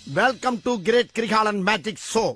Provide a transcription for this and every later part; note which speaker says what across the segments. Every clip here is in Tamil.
Speaker 1: welcome to great Kirikalan magic show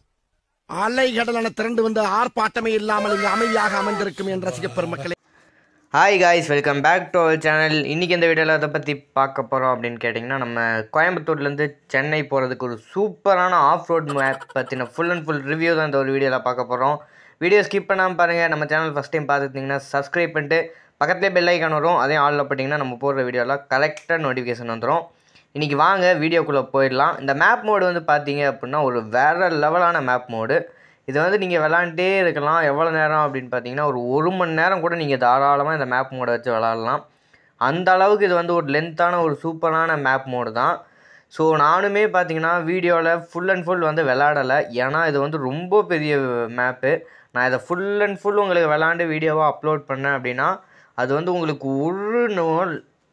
Speaker 1: அலைகடலான திரண்டு வந்து ஆர்ப்பாட்டமே இல்லாமல் இங்கு அமைதியாக அமர்ந்திருக்கும் என் ரசிக பெருமக்களே
Speaker 2: hi guys welcome back to our channel இன்றைக்கி இந்த வீடியோவில் அதை பற்றி பார்க்க போகிறோம் அப்படின்னு கேட்டிங்கன்னா நம்ம கோயம்புத்தூர்லேருந்து சென்னை போகிறதுக்கு ஒரு சூப்பரான ஆஃப் ரோட் மேப் பற்றின ஃபுல் அண்ட் ஃபுல் ரிவ்யூ தான் இந்த ஒரு வீடியோவில் பார்க்க போகிறோம் வீடியோ ஸ்கிப் பண்ணாமல் பாருங்கள் நம்ம சேனல் ஃபஸ்ட் டைம் பார்த்துருந்தீங்கன்னா சப்ஸ்கிரைப் பண்ணிட்டு பக்கத்துலேயே பெல் ஐக்கான் வரும் அதே ஆளில் போட்டிங்கன்னா நம்ம போடுற வீடியோவில் கரெக்டாக நோட்டிஃபிகேஷன் வந்துடும் இன்றைக்கி வாங்க வீடியோக்குள்ளே போயிடலாம் இந்த மேப் மோடு வந்து பார்த்தீங்க அப்படின்னா ஒரு வேறு லெவலான மேப் மோடு இது வந்து நீங்கள் விளாண்டே இருக்கலாம் எவ்வளோ நேரம் அப்படின்னு பார்த்தீங்கன்னா ஒரு ஒரு மணி நேரம் கூட நீங்கள் தாராளமாக இந்த மேப் மோடை வச்சு விளாட்லாம் அந்த அளவுக்கு இது வந்து ஒரு லென்த்தான ஒரு சூப்பரான மேப் மோடு தான் ஸோ நானுமே பார்த்தீங்கன்னா வீடியோவில் ஃபுல் அண்ட் ஃபுல் வந்து விளாடலை ஏன்னா இது வந்து ரொம்ப பெரிய மேப்பு நான் இதை ஃபுல் அண்ட் ஃபுல் உங்களுக்கு விளாண்டு வீடியோவாக அப்லோட் பண்ணேன் அப்படின்னா அது வந்து உங்களுக்கு ஒரு நாள்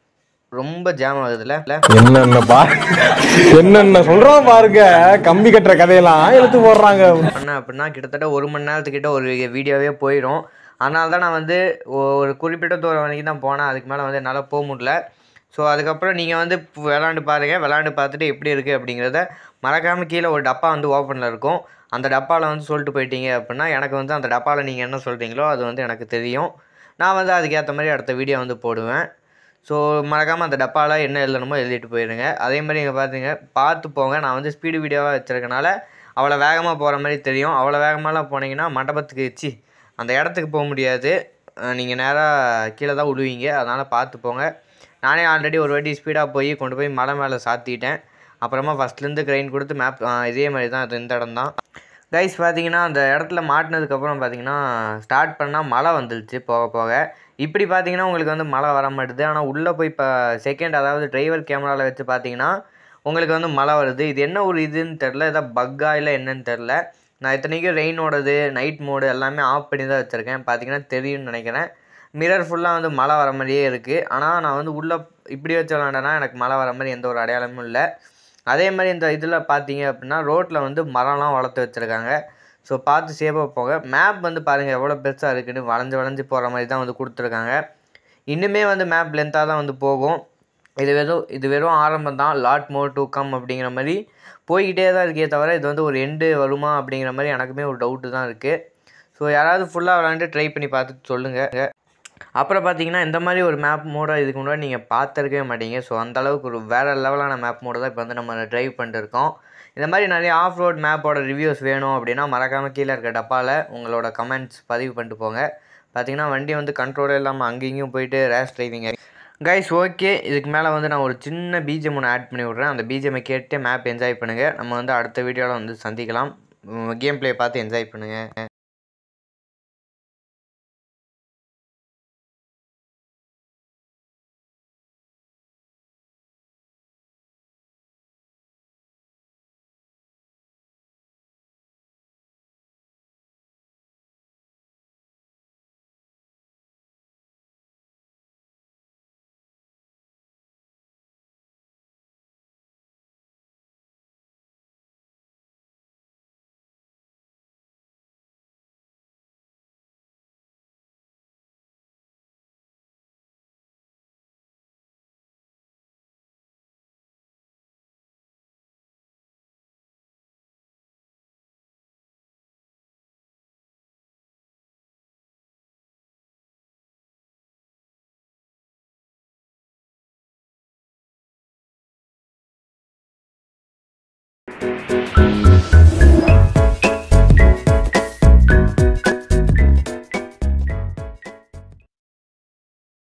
Speaker 2: ரொம்ப ஜாம் ஆகுதுல்ல இல்லை
Speaker 3: என்னென்ன பா என்னென்ன சொல்றோம் பாருங்க கம்பி கட்டுற கதையெல்லாம் இழுத்து போடுறாங்க
Speaker 2: பண்ணேன் அப்படின்னா கிட்டத்தட்ட ஒரு மணி நேரத்துக்கிட்ட ஒரு வீடியோவே போயிடும் அதனால தான் நான் வந்து ஒ- ஒரு குறிப்பிட்ட தூரம் வரைக்கும் தான் போனேன் அதுக்கு மேலே வந்து என்னால் போக முடியல ஸோ அதுக்கப்புறம் நீங்கள் வந்து பு- விளாண்டு பாருங்கள் விளாண்டு பார்த்துட்டு எப்படி இருக்குது அப்படிங்கிறத மறக்காமல் கீழே ஒரு டப்பா வந்து ஓப்பனில் இருக்கும் அந்த டப்பாவில் வந்து சொல்லிட்டு போயிட்டீங்க அப்படின்னா எனக்கு வந்து அந்த டப்பாவில் நீங்கள் என்ன சொல்கிறீங்களோ அது வந்து எனக்கு தெரியும் நான் வந்து அதுக்கேற்ற மாதிரி அடுத்த வீடியோ வந்து போடுவேன் ஸோ மறக்காமல் அந்த டப்பாவில் என்ன எழுதணுமோ எழுதிட்டு போயிடுங்க அதே மாதிரி இங்கே பார்த்தீங்க பார்த்து போங்க நான் வந்து ஸ்பீடு வீடியோவாக வச்சுருக்கனால அவ்வளோ வேகமாக போகிற மாதிரி தெரியும் அவ்வளோ வேகமாலாம் போனீங்கன்னா மண்டபத்துக்கு சி அந்த இடத்துக்கு போக முடியாது நீங்கள் நேராக கீழே தான் விடுவீங்க அதனால் பார்த்து போங்க நானே ஆல்ரெடி ஒரு வாட்டி ஸ்பீடாக போய் கொண்டு போய் மலை மேலே சாத்திட்டேன் அப்புறமா ஃபஸ்ட்லேருந்து கிரைன் கொடுத்து மேப் இதே மாதிரி தான் இது இந்த இடம் தான் கைஸ் பார்த்தீங்கன்னா அந்த இடத்துல மாட்டினதுக்கப்புறம் பார்த்தீங்கன்னா ஸ்டார்ட் பண்ணால் மழை வந்துருச்சு போக போக இப்படி பார்த்தீங்கன்னா உங்களுக்கு வந்து மழை வர மாட்டுது ஆனால் உள்ளே போய் இப்போ செகண்ட் அதாவது டிரைவர் கேமராவில் வச்சு பார்த்தீங்கன்னா உங்களுக்கு வந்து மழை வருது இது என்ன ஒரு இதுன்னு தெரில ஏதாவது பக்கா இல்லை என்னன்னு தெரில நான் இத்தனைக்கும் ரெயினோடது நைட் மோடு எல்லாமே ஆஃப் பண்ணி தான் வச்சுருக்கேன் பார்த்தீங்கன்னா தெரியும்னு நினைக்கிறேன் மிரர் ஃபுல்லாக வந்து மழை வர மாதிரியே இருக்குது ஆனால் நான் வந்து உள்ளே இப்படி வச்சு விளாண்டேன்னா எனக்கு மழை வர மாதிரி எந்த ஒரு அடையாளமும் இல்லை அதே மாதிரி இந்த இதில் பார்த்தீங்க அப்படின்னா ரோட்டில் வந்து மரம்லாம் வளர்த்து வச்சுருக்காங்க ஸோ பார்த்து சேஃபாக போக மேப் வந்து பாருங்கள் எவ்வளோ பெருசாக இருக்குன்னு வளைஞ்சு வளைஞ்சு போகிற மாதிரி தான் வந்து கொடுத்துருக்காங்க இன்னுமே வந்து மேப் லென்த்தாக தான் வந்து போகும் இது வெறும் இது வெறும் ஆரம்பம் தான் லாட் மோர் டு கம் அப்படிங்கிற மாதிரி போய்கிட்டே தான் இருக்கே தவிர இது வந்து ஒரு எண்டு வருமா அப்படிங்கிற மாதிரி எனக்குமே ஒரு டவுட்டு தான் இருக்குது ஸோ யாராவது ஃபுல்லாக விளாண்டு ட்ரை பண்ணி பார்த்துட்டு சொல்லுங்கள் அப்புறம் பார்த்தீங்கன்னா இந்த மாதிரி ஒரு மேப் மோடை இதுக்கு முன்னாடி நீங்கள் பார்த்துருக்கவே மாட்டீங்க ஸோ அந்த அளவுக்கு ஒரு வேறு லெவலான மேப் மோடு தான் இப்போ வந்து நம்ம ட்ரைவ் பண்ணிட்டு இருக்கோம் இந்த மாதிரி நிறைய ஆஃப் ரோட் மேப்போட ரிவ்யூஸ் வேணும் அப்படின்னா மறக்காமல் கீழே இருக்க டப்பாவில் உங்களோட கமெண்ட்ஸ் பதிவு பண்ணிட்டு போங்க பார்த்தீங்கன்னா வண்டி வந்து கண்ட்ரோலே இல்லாமல் அங்கேயும் இங்கேயும் போயிட்டு ரேஷ் டிரைவிங் கைஸ் ஓகே இதுக்கு மேலே வந்து நான் ஒரு சின்ன பிஜிஎம் ஒன்று ஆட் பண்ணி விட்றேன் அந்த பிஜிஎம்மை கேட்டு மேப் என்ஜாய் பண்ணுங்கள் நம்ம வந்து அடுத்த வீடியோவில் வந்து சந்திக்கலாம் கேம் ப்ளே பார்த்து என்ஜாய் பண்ணுங்கள்